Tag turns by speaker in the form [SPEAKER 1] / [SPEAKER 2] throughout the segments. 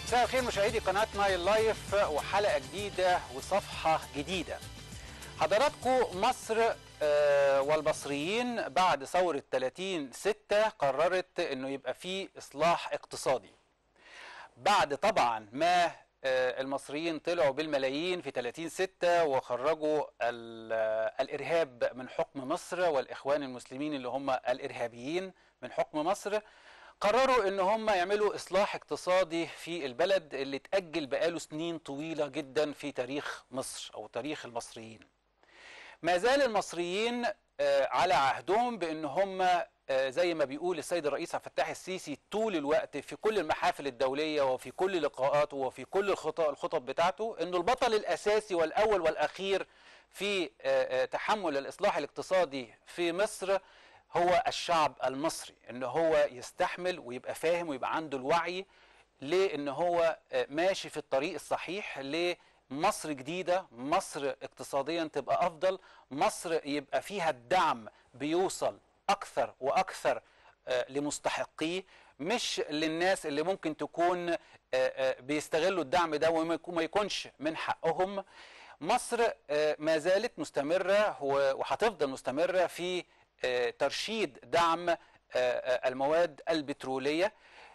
[SPEAKER 1] مساء الخير مشاهدي قناة نايل لايف وحلقة جديدة وصفحة جديدة حضراتكم مصر آه، والمصريين بعد ثورة 30 6 قررت انه يبقى في اصلاح اقتصادي بعد طبعا ما آه، المصريين طلعوا بالملايين في 30 6 وخرجوا ال- آه، الارهاب من حكم مصر والاخوان المسلمين اللي هم الارهابيين من حكم مصر قرروا ان هم يعملوا اصلاح اقتصادي في البلد اللي اتاجل بقاله سنين طويله جدا في تاريخ مصر او تاريخ المصريين ما زال المصريين آه، على عهدهم بان هم آه، زي ما بيقول السيد الرئيس عبد الفتاح السيسي طول الوقت في كل المحافل الدوليه وفي كل لقاءاته وفي كل الخطب الخطب بتاعته انه البطل الاساسي والاول والاخير في آه، آه، تحمل الاصلاح الاقتصادي في مصر هو الشعب المصري ان هو يستحمل ويبقى فاهم ويبقى عنده الوعي لان هو آه، ماشي في الطريق الصحيح لمصر جديده مصر اقتصاديا تبقى افضل مصر يبقى فيها الدعم بيوصل اكثر واكثر آه، لمستحقيه مش للناس اللي ممكن تكون آه، آه، بيستغلوا الدعم ده وما يكون- ما يكونش من حقهم مصر آه، ما زالت مستمرة و- وهتفضل مستمرة في آه، ترشيد دعم آه، آه، المواد البترولية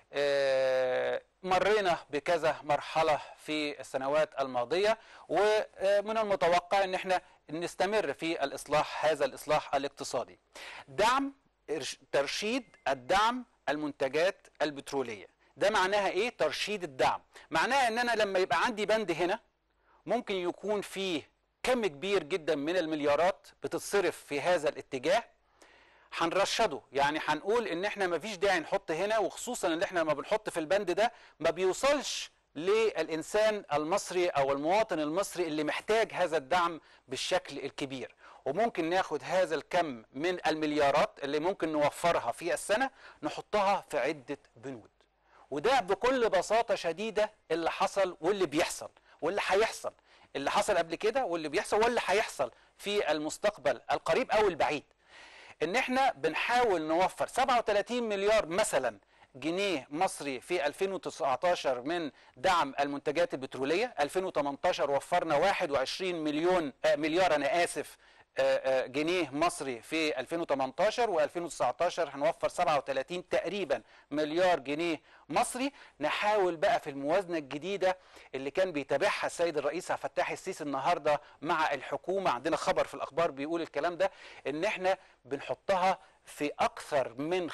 [SPEAKER 1] آه، مرينا بكذا مرحلة في السنوات الماضية ومن المتوقع ان احنا نستمر في الاصلاح هذا الاصلاح الاقتصادي دعم إرش- ترشيد الدعم المنتجات البترولية ده معناها ايه ترشيد الدعم معناها ان انا لما يبقى عندي بند هنا ممكن يكون فيه كم كبير جدا من المليارات بتتصرف في هذا الاتجاه هنرشده يعني هنقول ان احنا مفيش داعي نحط هنا وخصوصا ان احنا لما بنحط في البند ده ما بيوصلش للانسان المصري او المواطن المصري اللي محتاج هذا الدعم بالشكل الكبير وممكن ناخد هذا الكم من المليارات اللي ممكن نوفرها في السنه نحطها في عده بنود وده بكل بساطه شديده اللي حصل واللي بيحصل واللي هيحصل اللي حصل قبل كده واللي بيحصل واللي هيحصل في المستقبل القريب او البعيد ان احنا بنحاول نوفر 37 مليار مثلا جنيه مصري في 2019 من دعم المنتجات البتروليه 2018 وفرنا 21 مليون آه مليار انا اسف آه، آه، جنيه مصري في 2018 و2019 هنوفر 37 تقريبا مليار جنيه مصري نحاول بقى في الموازنه الجديده اللي كان بيتابعها السيد الرئيس عبد الفتاح السيسي النهارده مع الحكومه عندنا خبر في الاخبار بيقول الكلام ده ان احنا بنحطها في اكثر من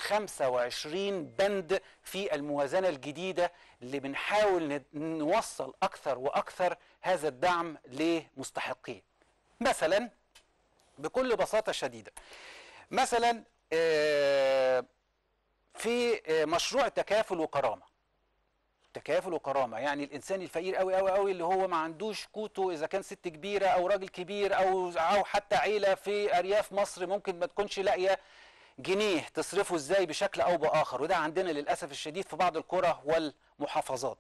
[SPEAKER 1] 25 بند في الموازنه الجديده اللي بنحاول ن- نوصل اكثر واكثر هذا الدعم لمستحقيه مثلا بكل بساطه شديده مثلا آه، في آه، مشروع تكافل وكرامه تكافل وكرامه يعني الانسان الفقير قوي قوي قوي اللي هو ما عندوش قوته اذا كان ست كبيره او راجل كبير او او حتى عيله في ارياف مصر ممكن ما تكونش لاقيه جنيه تصرفه ازاي بشكل او باخر وده عندنا للاسف الشديد في بعض القرى والمحافظات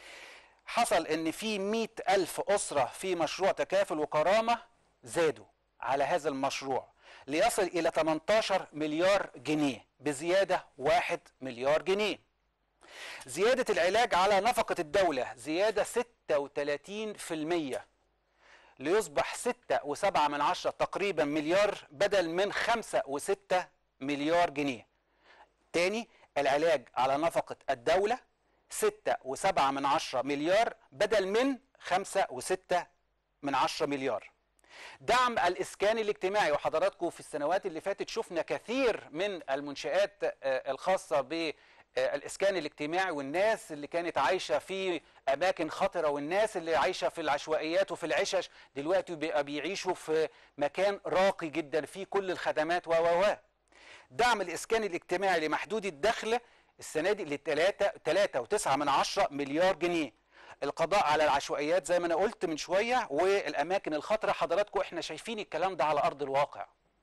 [SPEAKER 1] حصل ان في مئة ألف أسرة في مشروع تكافل وكرامة زادوا على هذا المشروع ليصل إلى 18 مليار جنيه بزيادة 1 مليار جنيه زيادة العلاج على نفقة الدولة زيادة 36% ليصبح 6.7 من عشرة تقريبا مليار بدل من 5 و6 مليار جنيه تاني العلاج على نفقة الدولة ستة وسبعة من عشرة مليار بدل من خمسة وستة من عشرة مليار دعم الإسكان الاجتماعي وحضراتكم في السنوات اللي فاتت شفنا كثير من المنشآت آه، الخاصة بالإسكان الاجتماعي والناس اللي كانت عايشة في أماكن خطرة والناس اللي عايشة في العشوائيات وفي العشش دلوقتي بقى بيعيشوا في مكان راقي جدا فيه كل الخدمات و و و دعم الإسكان الاجتماعي لمحدود الدخل السنة دي لتلاتة تلاتة وتسعة من عشرة مليار جنيه القضاء على العشوائيات زي ما أنا قلت من شوية والأماكن الخطرة حضراتكم إحنا شايفين الكلام ده على أرض الواقع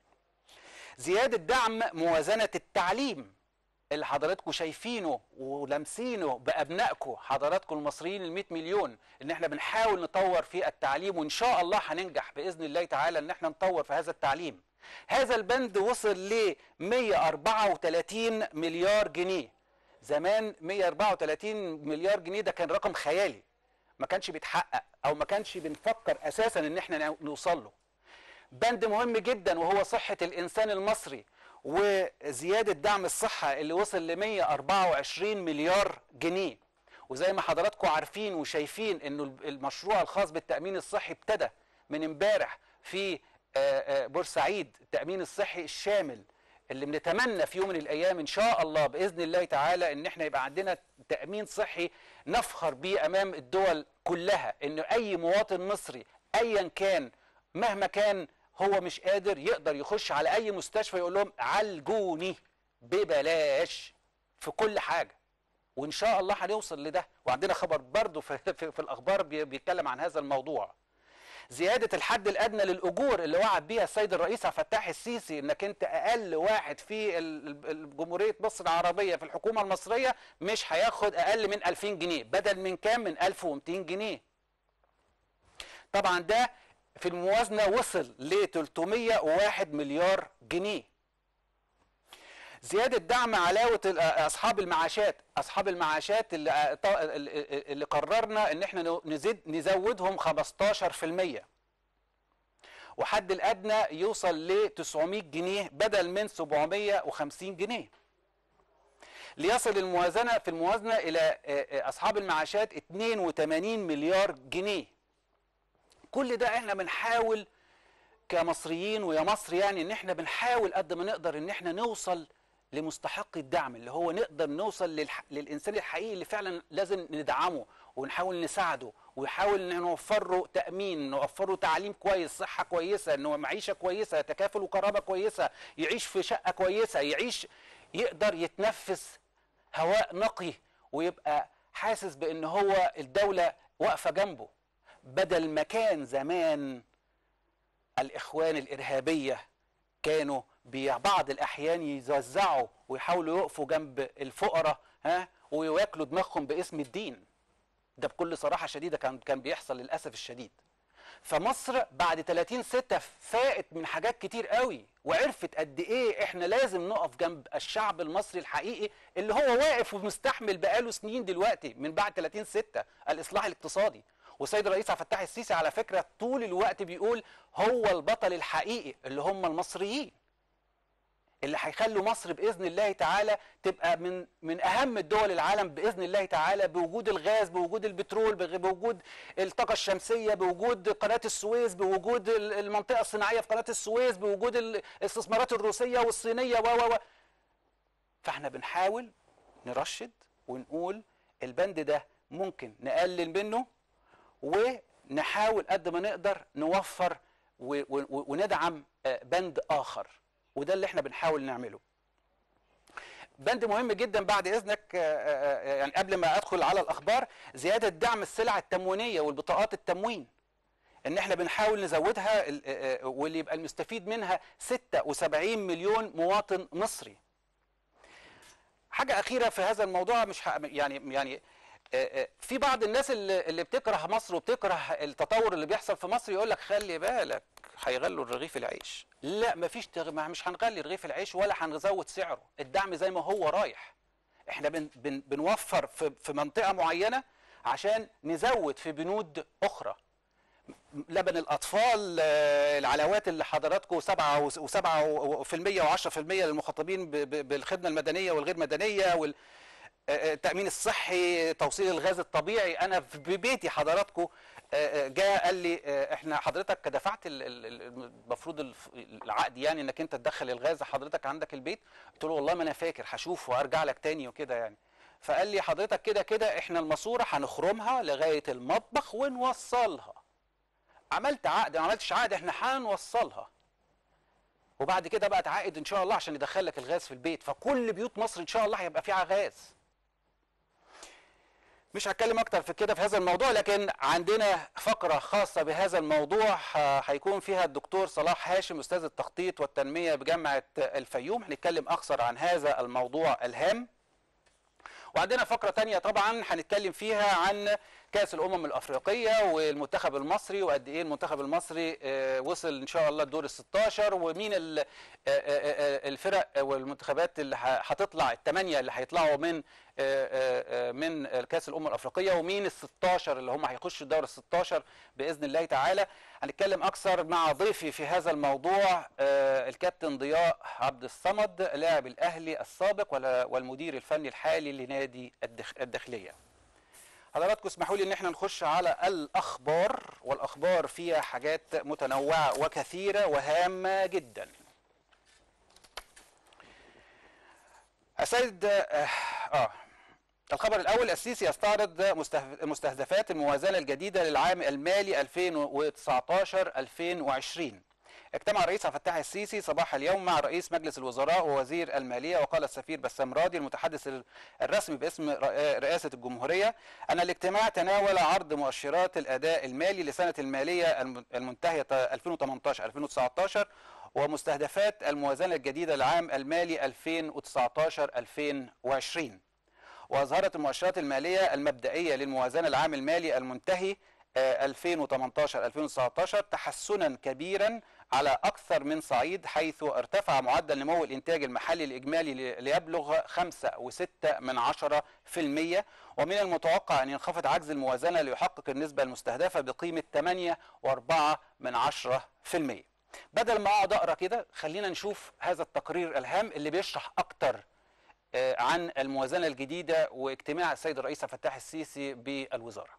[SPEAKER 1] زيادة دعم موازنة التعليم اللي حضراتكم شايفينه ولامسينه بابنائكم حضراتكم المصريين ال 100 مليون ان احنا بنحاول نطور في التعليم وان شاء الله هننجح باذن الله تعالى ان احنا نطور في هذا التعليم هذا البند وصل ل 134 مليار جنيه زمان 134 مليار جنيه ده كان رقم خيالي ما كانش بيتحقق او ما كانش بنفكر اساسا ان احنا نوصل له بند مهم جدا وهو صحة الانسان المصري وزيادة دعم الصحة اللي وصل ل 124 مليار جنيه وزي ما حضراتكم عارفين وشايفين انه المشروع الخاص بالتأمين الصحي ابتدى من امبارح في بورسعيد التأمين الصحي الشامل اللي بنتمنى في يوم من الايام ان شاء الله باذن الله تعالى ان احنا يبقى عندنا تامين صحي نفخر بيه امام الدول كلها ان اي مواطن مصري ايا كان مهما كان هو مش قادر يقدر يخش على اي مستشفى يقول لهم عالجوني ببلاش في كل حاجه وان شاء الله هنوصل لده وعندنا خبر برضه في, في, في الاخبار بيتكلم عن هذا الموضوع زيادة الحد الأدنى للأجور اللي وعد بيها السيد الرئيس عبد الفتاح السيسي إنك أنت أقل واحد في جمهورية مصر العربية في الحكومة المصرية مش هياخد أقل من 2000 جنيه بدل من كام؟ من 1200 جنيه. طبعا ده في الموازنة وصل ل 301 مليار جنيه. زيادة دعم علاوة أصحاب المعاشات أصحاب المعاشات اللي, اللي قررنا إن احنا نزيد نزودهم 15% وحد الأدنى يوصل ل 900 جنيه بدل من 750 جنيه ليصل الموازنة في الموازنة إلى أصحاب المعاشات 82 مليار جنيه كل ده احنا بنحاول كمصريين ويا مصر يعني ان احنا بنحاول قد ما نقدر ان احنا نوصل لمستحق الدعم اللي هو نقدر نوصل للح... للانسان الحقيقي اللي فعلا لازم ندعمه ونحاول نساعده ويحاول ان نوفر له تامين نوفر له تعليم كويس صحه كويسه انه معيشه كويسه تكافل وقرابه كويسه يعيش في شقه كويسه يعيش يقدر يتنفس هواء نقي ويبقى حاسس بان هو الدوله واقفه جنبه بدل ما كان زمان الاخوان الارهابيه كانوا ببعض الاحيان يوزعوا ويحاولوا يقفوا جنب الفقراء ها وياكلوا دماغهم باسم الدين ده بكل صراحه شديده كان كان بيحصل للاسف الشديد فمصر بعد 30 6 فاقت من حاجات كتير قوي وعرفت قد ايه احنا لازم نقف جنب الشعب المصري الحقيقي اللي هو واقف ومستحمل بقاله سنين دلوقتي من بعد 30 6 الاصلاح الاقتصادي والسيد الرئيس عبد الفتاح السيسي على فكره طول الوقت بيقول هو البطل الحقيقي اللي هم المصريين اللي هيخلوا مصر باذن الله تعالى تبقى من من اهم الدول العالم باذن الله تعالى بوجود الغاز بوجود البترول بوجود الطاقه الشمسيه بوجود قناه السويس بوجود المنطقه الصناعيه في قناه السويس بوجود الاستثمارات الروسيه والصينيه و و فاحنا بنحاول نرشد ونقول البند ده ممكن نقلل منه ونحاول قد ما نقدر نوفر وندعم بند اخر وده اللي احنا بنحاول نعمله بند مهم جدا بعد اذنك يعني قبل ما ادخل على الاخبار زياده دعم السلع التموينيه والبطاقات التموين ان احنا بنحاول نزودها واللي يبقى المستفيد منها 76 مليون مواطن مصري حاجه اخيره في هذا الموضوع مش يعني يعني في بعض الناس اللي, اللي بتكره مصر وبتكره التطور اللي بيحصل في مصر يقول لك خلي بالك هيغلوا رغيف العيش لا مفيش تغ... مش هنغلي رغيف العيش ولا هنزود سعره الدعم زي ما هو رايح احنا بن... بن... بنوفر في... في منطقه معينه عشان نزود في بنود اخرى لبن الاطفال العلاوات اللي حضراتكم 7 و7% و10% للمخاطبين بالخدمه المدنيه والغير مدنيه وال التامين الصحي توصيل الغاز الطبيعي انا في بيتي حضراتكم جاء قال لي احنا حضرتك دفعت المفروض العقد يعني انك انت تدخل الغاز حضرتك عندك البيت قلت له والله ما انا فاكر هشوف وارجع لك تاني وكده يعني فقال لي حضرتك كده كده احنا الماسوره هنخرمها لغايه المطبخ ونوصلها عملت عقد ما عملتش عقد احنا هنوصلها وبعد كده بقى تعاقد ان شاء الله عشان يدخل لك الغاز في البيت فكل بيوت مصر ان شاء الله هيبقى فيها غاز مش هتكلم اكتر في كده في هذا الموضوع لكن عندنا فقرة خاصة بهذا الموضوع هيكون فيها الدكتور صلاح هاشم استاذ التخطيط والتنمية بجامعة الفيوم هنتكلم اكثر عن هذا الموضوع الهام وعندنا فقرة تانية طبعا هنتكلم فيها عن كاس الامم الافريقيه والمنتخب المصري وقد ايه المنتخب المصري آه، وصل ان شاء الله الدور ال 16 ومين ال- آه، آه، آه، الفرق والمنتخبات اللي ه- هتطلع الثمانيه اللي هيطلعوا من آه، آه، آه، من كاس الامم الافريقيه ومين ال 16 اللي هم هيخشوا الدور ال 16 باذن الله تعالى هنتكلم اكثر مع ضيفي في هذا الموضوع آه، الكابتن ضياء عبد الصمد لاعب الاهلي السابق ولا- والمدير الفني الحالي لنادي الدخ- الداخليه حضراتكم اسمحوا لي ان احنا نخش على الاخبار والاخبار فيها حاجات متنوعه وكثيره وهامه جدا السيد اه, آه. الخبر الاول السيسي يستعرض مستهف- مستهدفات الموازنه الجديده للعام المالي 2019 2020 اجتمع الرئيس عبد الفتاح السيسي صباح اليوم مع رئيس مجلس الوزراء ووزير الماليه وقال السفير بسام راضي المتحدث الرسمي باسم رئ- رئاسه الجمهوريه ان الاجتماع تناول عرض مؤشرات الاداء المالي لسنه الماليه الم- المنتهيه 2018 2019 ومستهدفات الموازنه الجديده للعام المالي 2019 2020 واظهرت المؤشرات الماليه المبدئيه للموازنه العام المالي المنتهي 2018 2019 تحسنا كبيرا على اكثر من صعيد حيث ارتفع معدل نمو الانتاج المحلي الاجمالي لي- ليبلغ 5.6 من 10% ومن المتوقع ان ينخفض عجز الموازنه ليحقق النسبه المستهدفه بقيمه 8.4 من 10%. بدل ما اقعد اقرا كده خلينا نشوف هذا التقرير الهام اللي بيشرح اكتر آه، عن الموازنه الجديده واجتماع السيد الرئيس عبد الفتاح السيسي بالوزاره.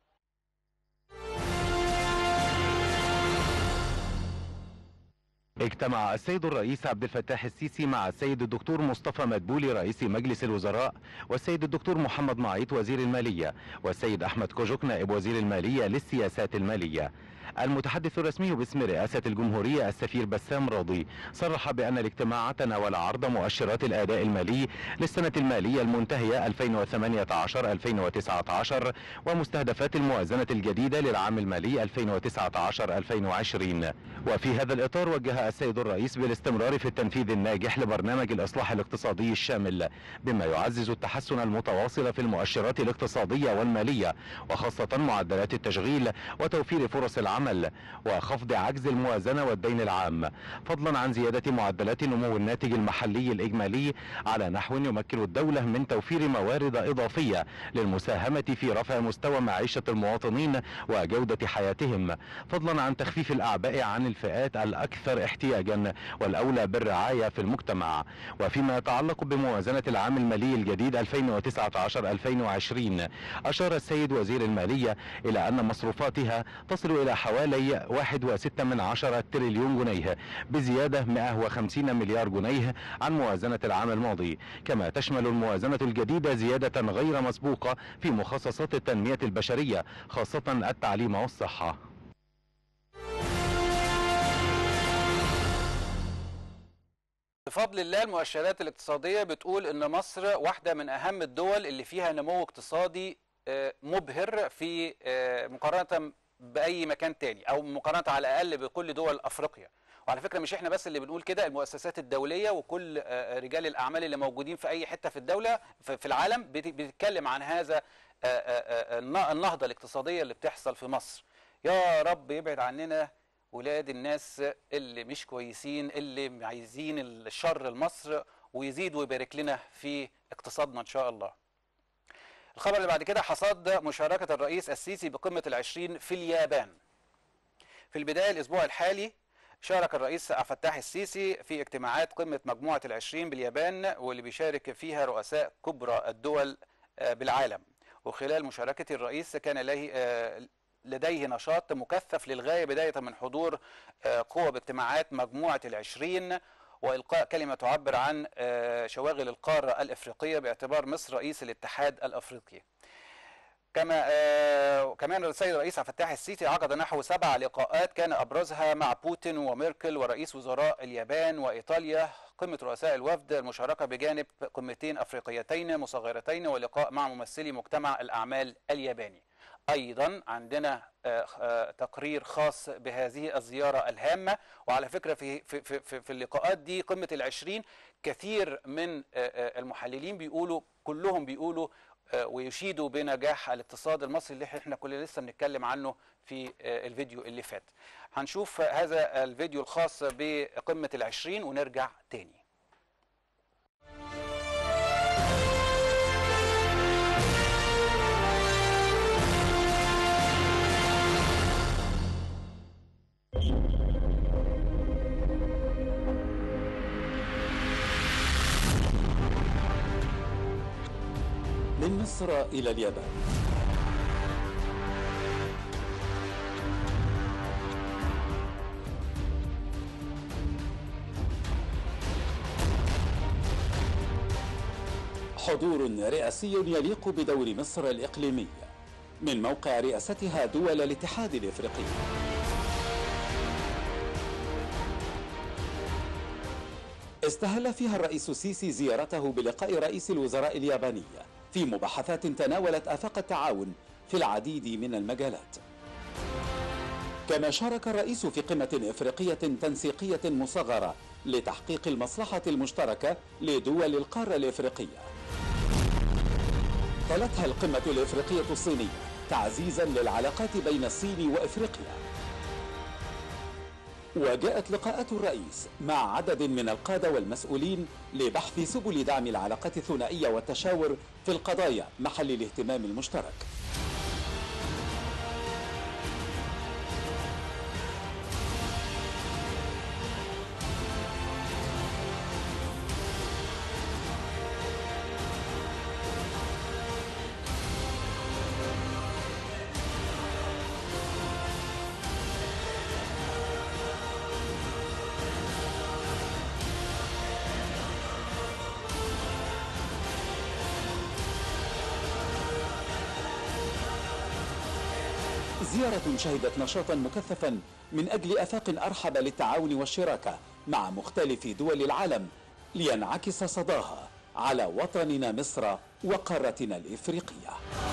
[SPEAKER 2] اجتمع السيد الرئيس عبد الفتاح السيسي مع السيد الدكتور مصطفى مدبولي رئيس مجلس الوزراء والسيد الدكتور محمد معيط وزير المالية والسيد أحمد كوجوك نائب وزير المالية للسياسات المالية المتحدث الرسمي باسم رئاسة الجمهورية السفير بسام راضي صرح بأن الاجتماع تناول عرض مؤشرات الأداء المالي للسنة المالية المنتهية 2018-2019 ومستهدفات الموازنة الجديدة للعام المالي 2019-2020 وفي هذا الإطار وجه السيد الرئيس بالاستمرار في التنفيذ الناجح لبرنامج الإصلاح الاقتصادي الشامل بما يعزز التحسن المتواصل في المؤشرات الاقتصادية والمالية وخاصة معدلات التشغيل وتوفير فرص العمل وخفض عجز الموازنة والدين العام فضلا عن زيادة معدلات نمو الناتج المحلي الإجمالي على نحو يمكن الدولة من توفير موارد إضافية للمساهمة في رفع مستوى معيشة المواطنين وجودة حياتهم فضلا عن تخفيف الأعباء عن الفئات الأكثر احتياجا والأولى بالرعاية في المجتمع وفيما يتعلق بموازنة العام المالي الجديد 2019-2020 أشار السيد وزير المالية إلى أن مصروفاتها تصل إلى حوالي 1.6 من عشرة تريليون جنيه بزيادة 150 مليار جنيه عن موازنة العام الماضي كما تشمل الموازنة الجديدة زيادة غير مسبوقة في مخصصات التنمية البشرية خاصة التعليم والصحة
[SPEAKER 1] بفضل الله المؤشرات الاقتصادية بتقول ان مصر واحدة من اهم الدول اللي فيها نمو اقتصادي آه، مبهر في آه، مقارنة بأي مكان تاني او مقارنة على الاقل بكل دول افريقيا وعلى فكرة مش احنا بس اللي بنقول كده المؤسسات الدولية وكل آه، رجال الاعمال اللي موجودين في اي حتة في الدولة في في العالم بت- بتتكلم عن هذا آه، آه، آه، الن- النهضة الاقتصادية اللي بتحصل في مصر يا رب يبعد عننا ولاد الناس اللي مش كويسين اللي عايزين الشر لمصر ويزيد ويبارك لنا في اقتصادنا ان شاء الله الخبر اللي بعد كده حصاد مشاركة الرئيس السيسي بقمة العشرين في اليابان في البداية الأسبوع الحالي شارك الرئيس عبد الفتاح السيسي في اجتماعات قمة مجموعة العشرين باليابان واللي بيشارك فيها رؤساء كبرى الدول آه، بالعالم وخلال مشاركة الرئيس كان له آه، لديه نشاط مكثف للغاية بداية من حضور آه، قوى باجتماعات مجموعة العشرين وإلقاء كلمة تعبر عن آه، شواغل القارة الإفريقية باعتبار مصر رئيس الاتحاد الأفريقي كما آه كمان السيد الرئيس عبد الفتاح السيسي عقد نحو سبع لقاءات كان ابرزها مع بوتين وميركل ورئيس وزراء اليابان وايطاليا قمه رؤساء الوفد المشاركه بجانب قمتين افريقيتين مصغرتين ولقاء مع ممثلي مجتمع الاعمال الياباني. ايضا عندنا آه، آه، تقرير خاص بهذه الزياره الهامه وعلى فكره في في في, في, في اللقاءات دي قمه العشرين كثير من آه، آه، المحللين بيقولوا كلهم بيقولوا آه، ويشيدوا بنجاح الاقتصاد المصري اللي احنا كنا لسه بنتكلم عنه في آه، الفيديو اللي فات هنشوف هذا الفيديو الخاص بقمة العشرين ونرجع تاني
[SPEAKER 3] من مصر إلى اليابان حضور رئاسي يليق بدور مصر الإقليمي من موقع رئاستها دول الاتحاد الإفريقي استهل فيها الرئيس السيسي زيارته بلقاء رئيس الوزراء الياباني في مباحثات تناولت آفاق التعاون في العديد من المجالات كما شارك الرئيس في قمة إفريقية تنسيقية مصغرة لتحقيق المصلحة المشتركة لدول القارة الإفريقية تلتها القمة الإفريقية الصينية تعزيزا للعلاقات بين الصين وإفريقيا وجاءت لقاءات الرئيس مع عدد من القادة والمسؤولين لبحث سبل دعم العلاقات الثنائية والتشاور في القضايا محل الاهتمام المشترك زيارة شهدت نشاطا مكثفا من أجل أفاق أرحب للتعاون والشراكة مع مختلف دول العالم لينعكس صداها على وطننا مصر وقارتنا الإفريقية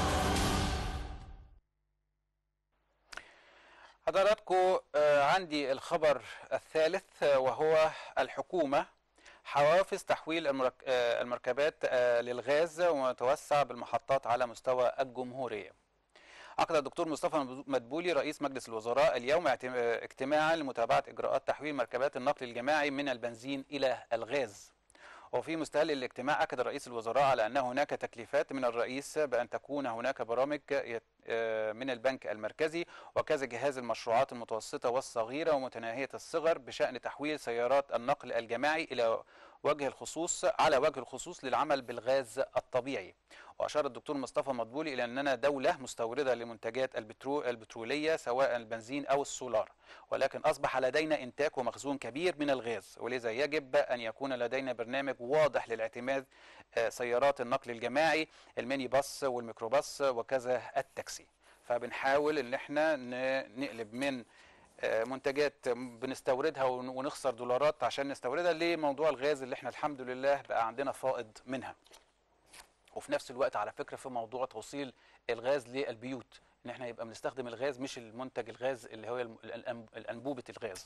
[SPEAKER 1] حضراتكم آه، عندي الخبر الثالث آه، وهو الحكومة حوافز تحويل المرك- آه، المركبات آه، للغاز وتوسع بالمحطات على مستوى الجمهورية عقد الدكتور مصطفى مدبولي رئيس مجلس الوزراء اليوم اعتم- اجتماعا لمتابعة إجراءات تحويل مركبات النقل الجماعي من البنزين إلى الغاز وفي مستهل الاجتماع أكد رئيس الوزراء على أن هناك تكليفات من الرئيس بأن تكون هناك برامج يت- آه، من البنك المركزي وكذا جهاز المشروعات المتوسطة والصغيرة ومتناهية الصغر بشأن تحويل سيارات النقل الجماعي إلى وجه الخصوص على وجه الخصوص للعمل بالغاز الطبيعي وأشار الدكتور مصطفى مدبولي إلى أننا دولة مستوردة لمنتجات البترو البترولية سواء البنزين أو السولار ولكن أصبح لدينا إنتاج ومخزون كبير من الغاز ولذا يجب أن يكون لدينا برنامج واضح للاعتماد آه، سيارات النقل الجماعي الميني باص والميكروباص وكذا التاكسي فبنحاول ان احنا ن- نقلب من آه، منتجات بنستوردها ون- ونخسر دولارات عشان نستوردها لموضوع الغاز اللي احنا الحمد لله بقى عندنا فائض منها وفي نفس الوقت على فكره في موضوع توصيل الغاز للبيوت ان احنا يبقى بنستخدم الغاز مش المنتج الغاز اللي هو الم- الأنب- الانبوبه الغاز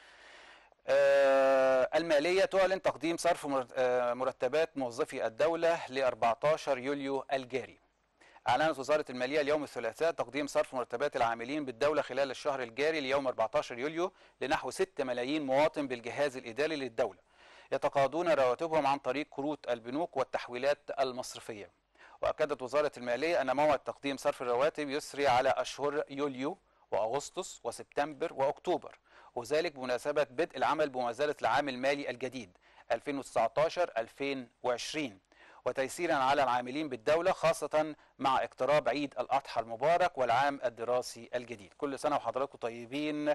[SPEAKER 1] آه، الماليه تعلن تقديم صرف مرت- آه، مرتبات موظفي الدوله ل 14 يوليو الجاري أعلنت وزارة المالية اليوم الثلاثاء تقديم صرف مرتبات العاملين بالدولة خلال الشهر الجاري ليوم 14 يوليو لنحو 6 ملايين مواطن بالجهاز الإداري للدولة يتقاضون رواتبهم عن طريق كروت البنوك والتحويلات المصرفية وأكدت وزارة المالية أن موعد تقديم صرف الرواتب يسري على أشهر يوليو وأغسطس وسبتمبر وأكتوبر وذلك بمناسبة بدء العمل بموازنة العام المالي الجديد 2019-2020 وتيسيرا على العاملين بالدولة خاصة مع اقتراب عيد الأضحى المبارك والعام الدراسي الجديد كل سنة وحضراتكم طيبين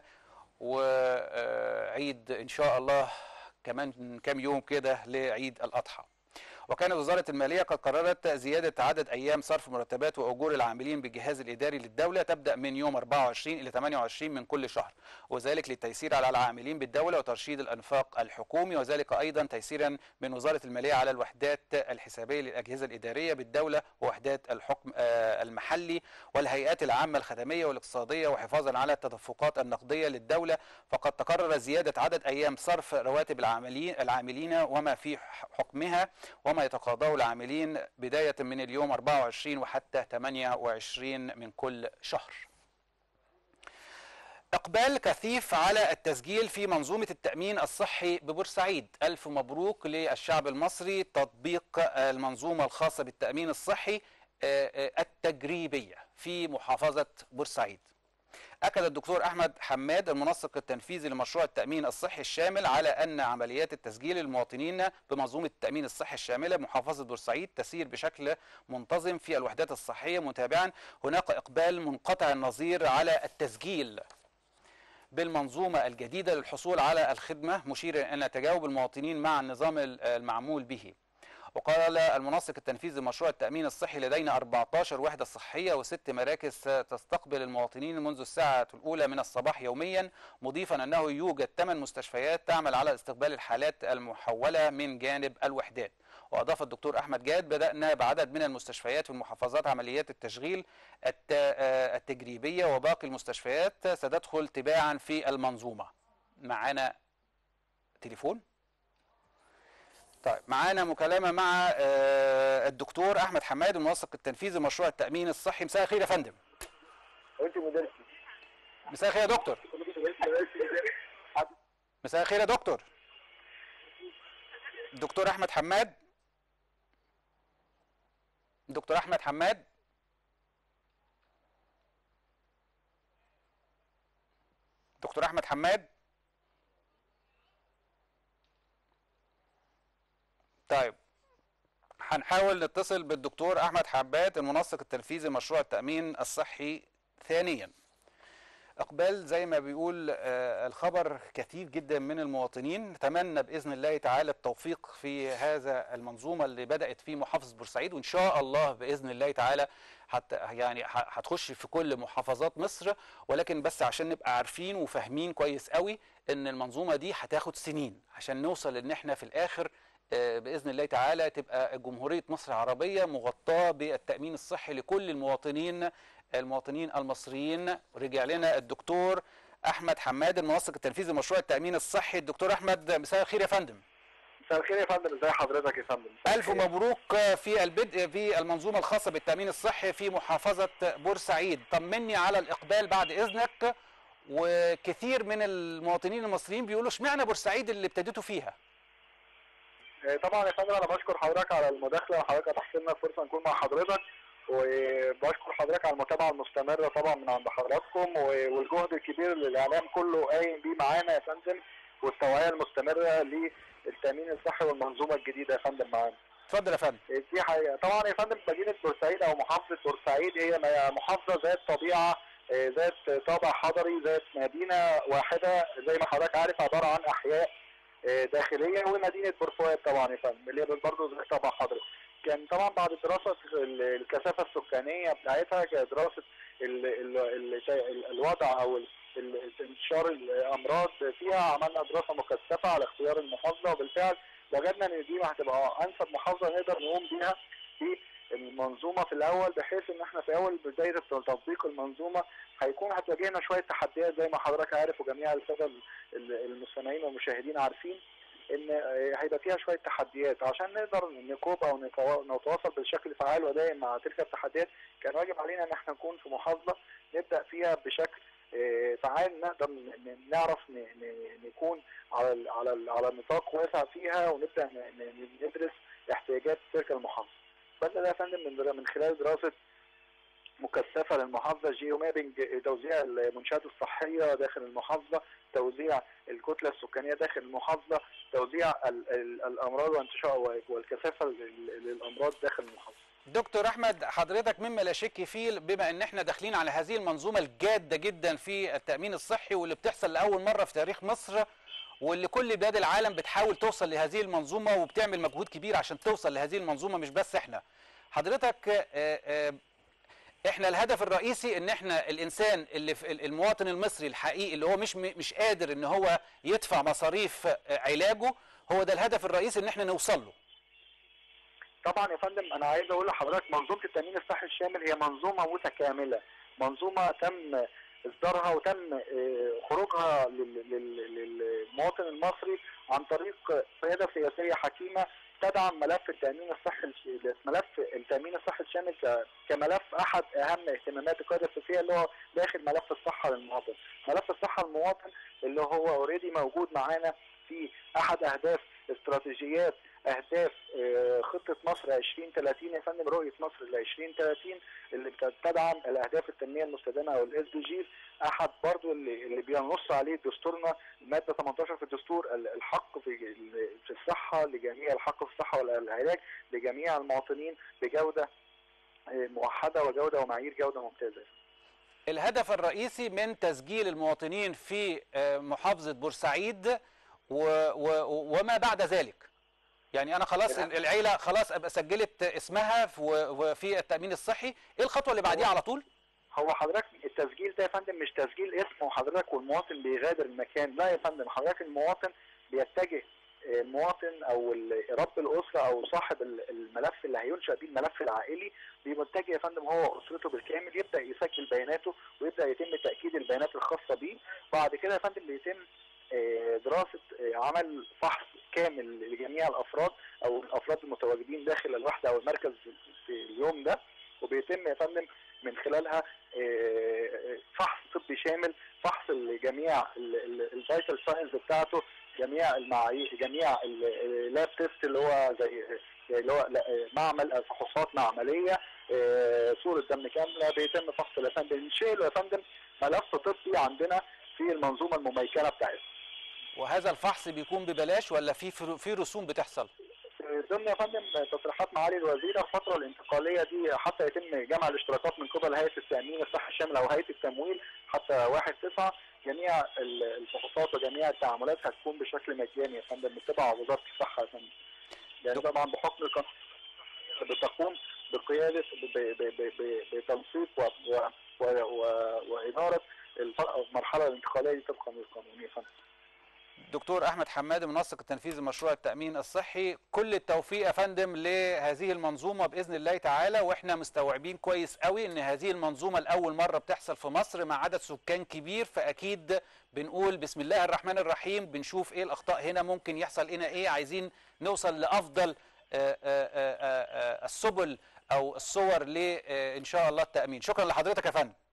[SPEAKER 1] وعيد إن شاء الله كمان كام يوم كده لعيد الأضحى وكانت وزارة المالية قد قررت زيادة عدد أيام صرف مرتبات وأجور العاملين بالجهاز الإداري للدولة تبدأ من يوم 24 إلى 28 من كل شهر وذلك للتيسير على العاملين بالدولة وترشيد الأنفاق الحكومي وذلك أيضا تيسيرا من وزارة المالية على الوحدات الحسابية للأجهزة الإدارية بالدولة ووحدات الحكم آه، المحلي والهيئات العامة الخدمية والاقتصادية وحفاظا على التدفقات النقدية للدولة فقد تقرر زيادة عدد أيام صرف رواتب العاملين العاملين وما في حكمها وما وما يتقاضاه العاملين بداية من اليوم 24 وحتى 28 من كل شهر إقبال كثيف على التسجيل في منظومة التأمين الصحي ببورسعيد ألف مبروك للشعب المصري تطبيق المنظومة الخاصة بالتأمين الصحي التجريبية في محافظة بورسعيد أكد الدكتور أحمد حماد المنسق التنفيذي لمشروع التأمين الصحي الشامل على أن عمليات التسجيل للمواطنين بمنظومة التأمين الصحي الشاملة محافظة بورسعيد تسير بشكل منتظم في الوحدات الصحية متابعا هناك إقبال منقطع النظير على التسجيل بالمنظومة الجديدة للحصول على الخدمة مشيرا أن تجاوب المواطنين مع النظام المعمول به وقال المنسق التنفيذي لمشروع التأمين الصحي لدينا 14 وحدة صحية وست مراكز تستقبل المواطنين منذ الساعة الأولى من الصباح يوميا مضيفا أنه يوجد 8 مستشفيات تعمل على استقبال الحالات المحولة من جانب الوحدات وأضاف الدكتور أحمد جاد بدأنا بعدد من المستشفيات في المحافظات عمليات التشغيل التجريبية وباقي المستشفيات ستدخل تباعا في المنظومة معانا تليفون طيب معانا مكالمه مع الدكتور احمد حماد المنسق التنفيذي لمشروع التامين الصحي مساء الخير يا فندم
[SPEAKER 4] انت مدرسي
[SPEAKER 1] مساء الخير يا دكتور مساء الخير يا دكتور دكتور احمد حماد دكتور احمد حماد دكتور احمد حماد طيب هنحاول نتصل بالدكتور احمد حبات المنسق التنفيذي لمشروع التامين الصحي ثانيا اقبال زي ما بيقول آه الخبر كثير جدا من المواطنين نتمنى باذن الله تعالى التوفيق في هذا المنظومه اللي بدات في محافظه بورسعيد وان شاء الله باذن الله تعالى حتى يعني هتخش في كل محافظات مصر ولكن بس عشان نبقى عارفين وفاهمين كويس قوي ان المنظومه دي هتاخد سنين عشان نوصل ان احنا في الاخر باذن الله تعالى تبقى جمهوريه مصر العربيه مغطاه بالتامين الصحي لكل المواطنين المواطنين المصريين رجع لنا الدكتور احمد حماد المنسق التنفيذي لمشروع التامين الصحي الدكتور احمد مساء الخير يا فندم
[SPEAKER 4] مساء الخير يا فندم ازي حضرتك يا فندم
[SPEAKER 1] الف مبروك في البدء في المنظومه الخاصه بالتامين الصحي في محافظه بورسعيد طمني على الاقبال بعد اذنك وكثير من المواطنين المصريين بيقولوا اشمعنى بورسعيد اللي ابتديتوا فيها
[SPEAKER 4] طبعا يا فندم انا بشكر حضرتك على المداخله وحضرتك اتاحت لنا الفرصه نكون مع حضرتك وبشكر حضرتك على المتابعه المستمره طبعا من عند حضراتكم والجهد الكبير اللي الاعلام كله قايم بيه معانا يا فندم والتوعيه المستمره للتامين الصحي والمنظومه الجديده يا فندم معانا.
[SPEAKER 1] اتفضل يا فندم.
[SPEAKER 4] دي حقيقه طبعا يا فندم مدينه بورسعيد او محافظه بورسعيد هي محافظه ذات طبيعه ذات طابع حضري ذات مدينه واحده زي ما حضرتك عارف عباره عن احياء داخليه ومدينه بورفؤاد طبعا يا فندم اللي هي برضه زي طبع حضري كان طبعا بعد دراسه الكثافه السكانيه بتاعتها كدراسه ال ال ال الوضع او انتشار الامراض فيها عملنا دراسه مكثفه على اختيار المحافظه وبالفعل وجدنا ان دي هتبقى انسب محافظه نقدر نقوم بيها في المنظومه في الاول بحيث ان احنا في اول بدايه تطبيق المنظومه هيكون هتواجهنا شويه تحديات زي ما حضرتك عارف وجميع الساده المستمعين والمشاهدين عارفين ان هيبقى فيها شويه تحديات عشان نقدر نكوب او نتواصل بشكل فعال ودائم مع تلك التحديات كان واجب علينا ان احنا نكون في محافظه نبدا فيها بشكل فعال نقدر نعرف نكون على على على نطاق واسع فيها ونبدا ندرس احتياجات تلك المحافظه. بدأ ده يا فندم من من خلال دراسه مكثفه للمحافظه جيو مابنج توزيع المنشات الصحيه داخل المحافظه توزيع الكتله السكانيه داخل المحافظه توزيع ال ال الامراض وانتشار والكثافه للامراض داخل المحافظه
[SPEAKER 1] دكتور احمد حضرتك مما لا شك فيه بما ان احنا داخلين على هذه المنظومه الجاده جدا في التامين الصحي واللي بتحصل لاول مره في تاريخ مصر واللي كل بلاد العالم بتحاول توصل لهذه المنظومه وبتعمل مجهود كبير عشان توصل لهذه المنظومه مش بس احنا حضرتك آآ آآ احنا الهدف الرئيسي ان احنا الانسان اللي في المواطن المصري الحقيقي اللي هو مش مش قادر ان هو يدفع مصاريف علاجه هو ده الهدف الرئيسي ان احنا نوصل له
[SPEAKER 4] طبعا يا فندم انا عايز اقول لحضرتك منظومه التامين الصحي الشامل هي منظومه متكامله منظومه تم اصدارها وتم خروجها للمواطن المصري عن طريق قياده سياسيه حكيمه تدعم ملف التامين الصحي ملف التامين الصحي الشامل ك- كملف احد اهم اهتمامات القياده السياسيه اللي هو داخل ملف الصحه للمواطن. ملف الصحه للمواطن اللي هو اوريدي موجود معانا في احد اهداف استراتيجيات اهداف آه، خطه مصر 2030 يا فندم رؤيه مصر ل 2030 اللي بتدعم الاهداف التنميه المستدامه او الاس دي جيز احد برضو اللي, اللي بينص عليه دستورنا الماده 18 في الدستور ال- الحق في ال- في الصحه لجميع الحق في الصحه والعلاج لجميع المواطنين بجوده آه، موحده وجوده ومعايير جوده ممتازه
[SPEAKER 1] الهدف الرئيسي من تسجيل المواطنين في آه، محافظة بورسعيد و و وما بعد ذلك يعني أنا خلاص
[SPEAKER 4] الهدف-
[SPEAKER 1] العيلة خلاص أبقى سجلت اسمها في- وفي التأمين الصحي إيه الخطوة اللي بعديها على طول؟
[SPEAKER 4] هو حضرتك التسجيل ده يا فندم مش تسجيل اسم وحضرتك والمواطن بيغادر المكان لا يا فندم حضرتك المواطن بيتجه آه، المواطن او ال- رب الاسره او صاحب ال- الملف اللي هينشا بيه الملف العائلي بيتجه يا فندم هو واسرته بالكامل يبدا يسجل بياناته ويبدا يتم تاكيد البيانات الخاصه بيه بعد كده يا فندم بيتم آه، دراسه آه، عمل فحص كامل لجميع الافراد او الافراد المتواجدين داخل الوحده او المركز في اليوم ده وبيتم يا فندم من خلالها آه، فحص طبي شامل فحص لجميع الفيتال ساينز بتاعته جميع المعايير جميع اللاب تيست اللي هو زي زي اللي هو لا- معمل فحوصات معمليه آه، صوره دم كامله بيتم فحص يا فندم بنشيله يا فندم ملف طبي عندنا في المنظومه المميكنه بتاعتنا
[SPEAKER 1] وهذا الفحص بيكون ببلاش ولا في فر- في رسوم بتحصل؟
[SPEAKER 4] ضمن يا فندم تصريحات معالي الوزير الفتره الانتقاليه دي حتى يتم جمع الاشتراكات من قبل هيئه التامين الصحي الشامل او هيئه التمويل حتى 1 9 جميع ال- الفحوصات وجميع التعاملات هتكون بشكل مجاني يا فندم بتبع وزاره الصحه يا فندم. يعني طبعا بحكم القانون بتقوم بقياده ب- ب- ب- ب- بتنسيق و- و- و- و- واداره الف- المرحله الانتقاليه دي طبقا للقانون يا فندم.
[SPEAKER 1] دكتور احمد حماد منسق التنفيذي لمشروع التامين الصحي كل التوفيق يا فندم لهذه المنظومه باذن الله تعالى واحنا مستوعبين كويس قوي ان هذه المنظومه لاول مره بتحصل في مصر مع عدد سكان كبير فاكيد بنقول بسم الله الرحمن الرحيم بنشوف ايه الاخطاء هنا ممكن يحصل هنا ايه عايزين نوصل لافضل آه، آه، آه، آه، السبل او الصور لان شاء الله التامين شكرا لحضرتك يا فندم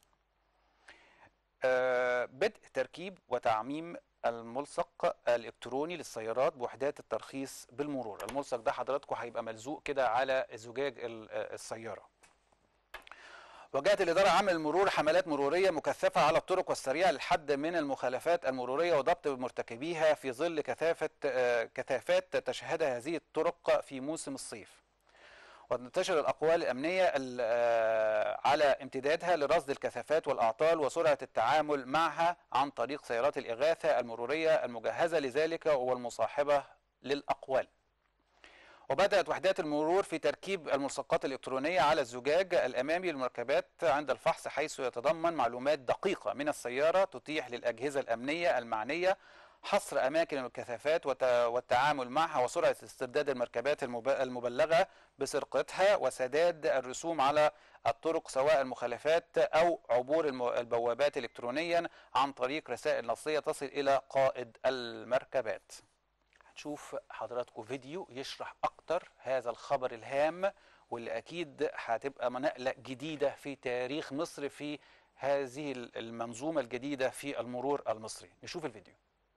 [SPEAKER 1] آه، بدء تركيب وتعميم الملصق الالكتروني للسيارات بوحدات الترخيص بالمرور الملصق ده حضراتكم هيبقى ملزوق كده على زجاج ال- آه، السياره وجهت الإدارة عام المرور حملات مرورية مكثفة على الطرق والسريع للحد من المخالفات المرورية وضبط مرتكبيها في ظل كثافة آه، كثافات تشهدها هذه الطرق في موسم الصيف. وتنتشر الأقوال الأمنية ال- آه، على امتدادها لرصد الكثافات والأعطال وسرعة التعامل معها عن طريق سيارات الإغاثة المرورية المجهزة لذلك والمصاحبة للأقوال. وبدأت وحدات المرور في تركيب الملصقات الإلكترونية على الزجاج الأمامي للمركبات عند الفحص حيث يتضمن معلومات دقيقة من السيارة تتيح للأجهزة الأمنية المعنية حصر أماكن الكثافات وت- والتعامل معها وسرعة استرداد المركبات المب- المبلغة بسرقتها وسداد الرسوم على الطرق سواء المخالفات أو عبور الم- البوابات إلكترونيا عن طريق رسائل نصية تصل إلى قائد المركبات هنشوف حضراتكم فيديو يشرح اكتر هذا الخبر الهام واللي اكيد هتبقى نقله جديده في تاريخ مصر في هذه المنظومه الجديده في المرور المصري نشوف الفيديو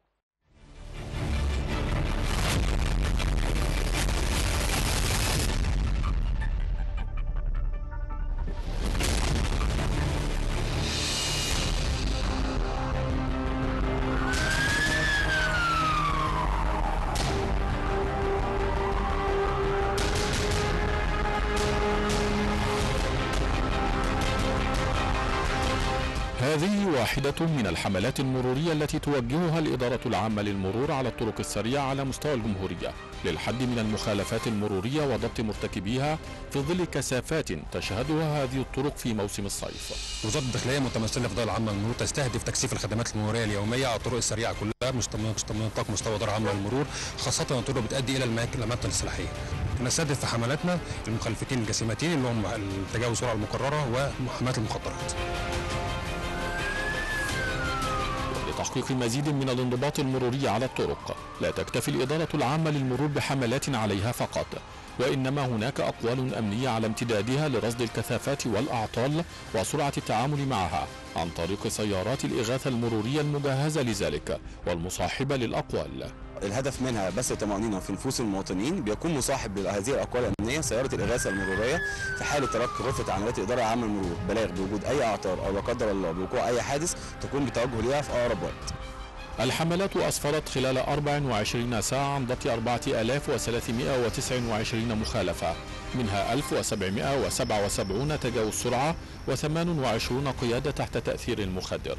[SPEAKER 5] هذه واحدة من الحملات المرورية التي توجهها الإدارة العامة للمرور على الطرق السريعة على مستوى الجمهورية للحد من المخالفات المرورية وضبط مرتكبيها في ظل كثافات تشهدها هذه الطرق في موسم الصيف.
[SPEAKER 6] وزاره الداخليه متمثله في الاداره العامه للمرور تستهدف تكثيف الخدمات المروريه اليوميه على الطرق السريعه كلها مش من من نطاق مستوى الاداره العامه للمرور خاصه الطرق بتؤدي الى الماك- الاماكن السلاحيه. نستهدف في حملاتنا المخالفتين الجسيمتين اللي هم التجاوز السرعه المقرره ومحاماه المخدرات.
[SPEAKER 5] لتحقيق مزيد من الانضباط المروري على الطرق لا تكتفي الإدارة العامة للمرور بحملات عليها فقط وإنما هناك أقوال أمنية على امتدادها لرصد الكثافات والأعطال وسرعة التعامل معها عن طريق سيارات الإغاثة المرورية المجهزة لذلك والمصاحبة للأقوال
[SPEAKER 7] الهدف منها بس الطمأنينة في نفوس المواطنين بيكون مصاحب لهذه الأقوال الأمنية سيارة الإغاثة المرورية في حالة تلقي غرفة عمليات الإدارة العامة للمرور بلاغ بوجود أي أعطال أو لا قدر الله بوقوع أي حادث تكون بتوجه ليها في أقرب وقت.
[SPEAKER 5] الحملات أسفرت خلال 24 ساعة عن ضبط 4329 مخالفة منها 1777 تجاوز سرعة و28 قيادة تحت تأثير مخدر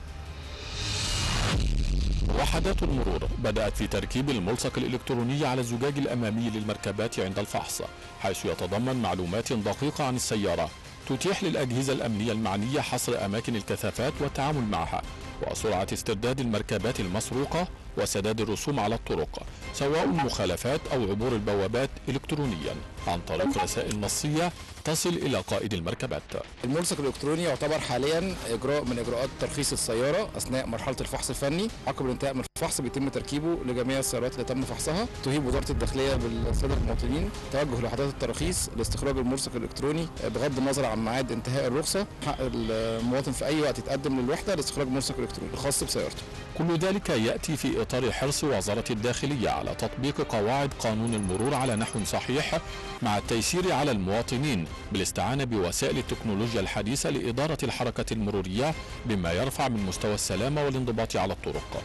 [SPEAKER 5] وحدات المرور بدأت في تركيب الملصق الإلكتروني على الزجاج الأمامي للمركبات عند الفحص حيث يتضمن معلومات دقيقة عن السيارة تتيح للأجهزة الأمنية المعنية حصر أماكن الكثافات والتعامل معها وسرعة استرداد المركبات المسروقة وسداد الرسوم على الطرق سواء مخالفات أو عبور البوابات إلكترونيا عن طريق رسائل نصية تصل إلى قائد المركبات
[SPEAKER 8] الملصق الالكتروني يعتبر حاليا اجراء من اجراءات ترخيص السياره اثناء مرحله الفحص الفني عقب الانتهاء من الفحص بيتم تركيبه لجميع السيارات اللي تم فحصها تهيب وزاره الداخليه بالساده المواطنين توجه لوحدات التراخيص لاستخراج الملصق الالكتروني بغض النظر عن ميعاد انتهاء الرخصه حق المواطن في اي وقت يتقدم للوحده لاستخراج ملصق الكتروني الخاص بسيارته
[SPEAKER 5] كل ذلك يأتي في إطار حرص وزارة الداخلية على تطبيق قواعد قانون المرور على نحو صحيح مع التيسير على المواطنين بالاستعانة بوسائل التكنولوجيا الحديثة لإدارة الحركة المرورية بما يرفع من مستوى السلامة والانضباط على الطرق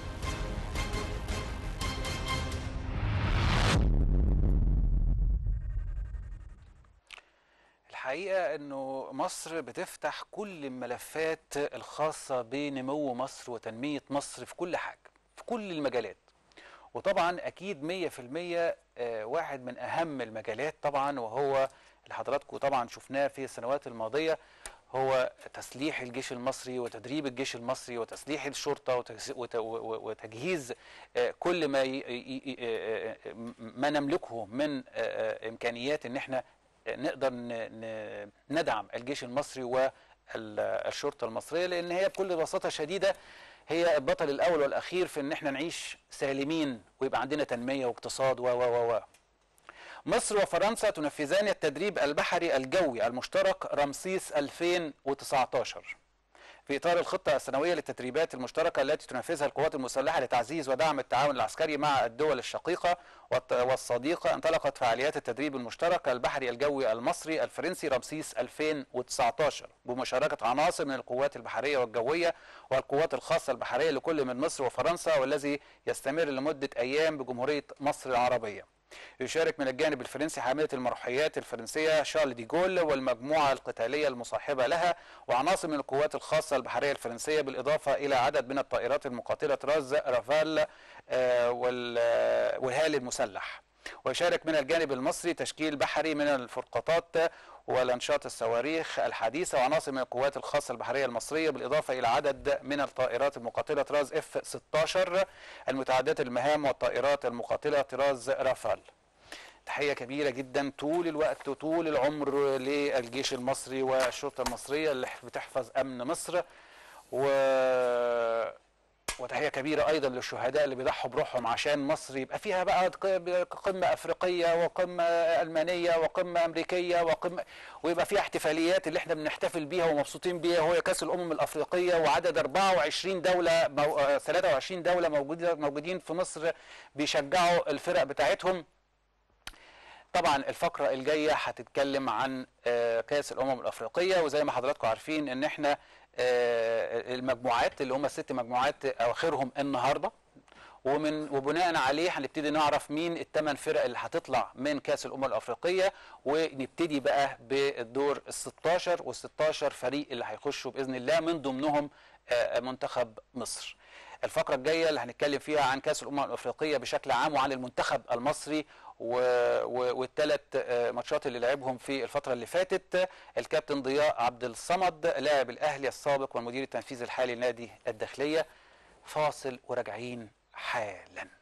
[SPEAKER 1] الحقيقة أنه مصر بتفتح كل الملفات الخاصة بنمو مصر وتنمية مصر في كل حاجة في كل المجالات وطبعا أكيد مية في المية آه، واحد من أهم المجالات طبعا وهو اللي حضراتكم طبعا شفناه في السنوات الماضية هو تسليح الجيش المصري وتدريب الجيش المصري وتسليح الشرطة وتجز- وت- و- و- وتجهيز آه، كل ما ي- ي- ي- آه، آه، ما نملكه من آه، آه، إمكانيات إن احنا نقدر ن- ن- ندعم الجيش المصري والشرطة المصرية لأن هي بكل بساطة شديدة هي البطل الأول والأخير في إن احنا نعيش سالمين ويبقى عندنا تنمية واقتصاد و و و و مصر وفرنسا تنفذان التدريب البحري الجوي المشترك رمسيس 2019 في إطار الخطة السنوية للتدريبات المشتركة التي تنفذها القوات المسلحة لتعزيز ودعم التعاون العسكري مع الدول الشقيقة والت- والصديقة انطلقت فعاليات التدريب المشترك البحري الجوي المصري الفرنسي رمسيس 2019 بمشاركة عناصر من القوات البحرية والجوية والقوات الخاصة البحرية لكل من مصر وفرنسا والذي يستمر لمدة أيام بجمهورية مصر العربية يشارك من الجانب الفرنسي حاملة المروحيات الفرنسية شارل دي جول والمجموعة القتالية المصاحبة لها وعناصر من القوات الخاصة البحرية الفرنسية بالإضافة إلى عدد من الطائرات المقاتلة راز رافال آه، وال- آه، والهالي المسلح ويشارك من الجانب المصري تشكيل بحري من الفرقاطات والانشاط الصواريخ الحديثه وعناصر من القوات الخاصه البحريه المصريه بالاضافه الى عدد من الطائرات المقاتله طراز اف 16 المتعدده المهام والطائرات المقاتله طراز رافال. تحيه كبيره جدا طول الوقت وطول العمر للجيش المصري والشرطه المصريه اللي بتحفظ امن مصر و وتحيه كبيره ايضا للشهداء اللي بيضحوا بروحهم عشان مصر يبقى فيها بقى ق- قمه افريقيه وقمه المانيه وقمه امريكيه وقمه ويبقى فيها احتفاليات اللي احنا بنحتفل بيها ومبسوطين بيها وهي كاس الامم الافريقيه وعدد 24 دوله مو... آه، 23 دوله موجوده موجودين في مصر بيشجعوا الفرق بتاعتهم طبعا الفقرة الجاية هتتكلم عن آه، كأس الأمم الأفريقية وزي ما حضراتكم عارفين إن إحنا آه، المجموعات اللي هم الست مجموعات أواخرهم النهاردة ومن وبناء عليه هنبتدي نعرف مين الثمان فرق اللي هتطلع من كأس الأمم الأفريقية ونبتدي بقى بالدور ال 16 وال 16 فريق اللي هيخشوا بإذن الله من ضمنهم آه، منتخب مصر. الفقرة الجاية اللي هنتكلم فيها عن كأس الأمم الأفريقية بشكل عام وعن المنتخب المصري و... و... والثلاث آه، ماتشات اللي لعبهم في الفترة اللي فاتت الكابتن ضياء عبد الصمد لاعب الأهلي السابق والمدير التنفيذي الحالي لنادي الداخلية فاصل وراجعين حالا